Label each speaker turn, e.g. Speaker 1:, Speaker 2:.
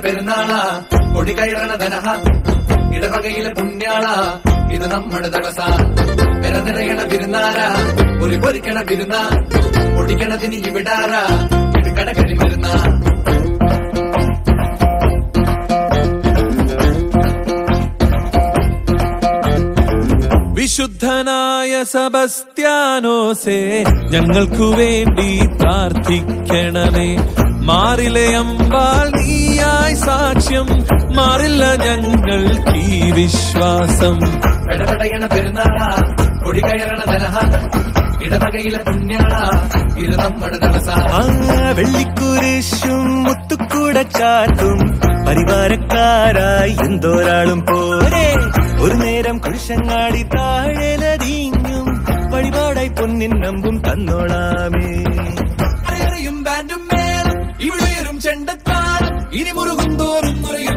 Speaker 1: പെരുന്നാള കൊടി കയറണ ധനഹ ഇടവകയിലെ പുണ്യാള ഇത് നമ്മുടെ തടസ വില നിറയണ വിരുന്നാര ഒരു പൊരിക്കണ വിരുന്ന പൊടിക്കണതിന് ഇവിടാര ഇത് കടകരി വരുന്ന
Speaker 2: വിശുദ്ധനായ സബസ്ത്യാനോസേ ഞങ്ങൾക്കു വേണ്ടി പ്രാർത്ഥിക്കണമേ മാറിലെ അമ്പാൽ നീയായി സാക്ഷ്യം മാറില്ല ഞങ്ങൾക്ക് ഈ വിശ്വാസം
Speaker 1: പെടപെടയണ പെരുന്നാള കൊടി കയറണ ധനഹ ഇടവകയിലെ പുണ്യാള ഇത് നമ്മുടെ തടസ
Speaker 3: ആ വെള്ളിക്കുരിശും മുത്തുക്കൂട ചാർത്തും പരിവാരക്കാരായി എന്തോരാളും പോരെ ഒരു നേരം കുരിശങ്ങാടി താഴെലതിങ്ങും വഴിപാടായി പൊന്നിൻ നമ്പും തന്നോളാമേ
Speaker 1: അറിയും ബാൻഡും മേളം ഇവിടെയും ചെണ്ടത്താളം ഇനി മുറുകും തോറും മുറിയും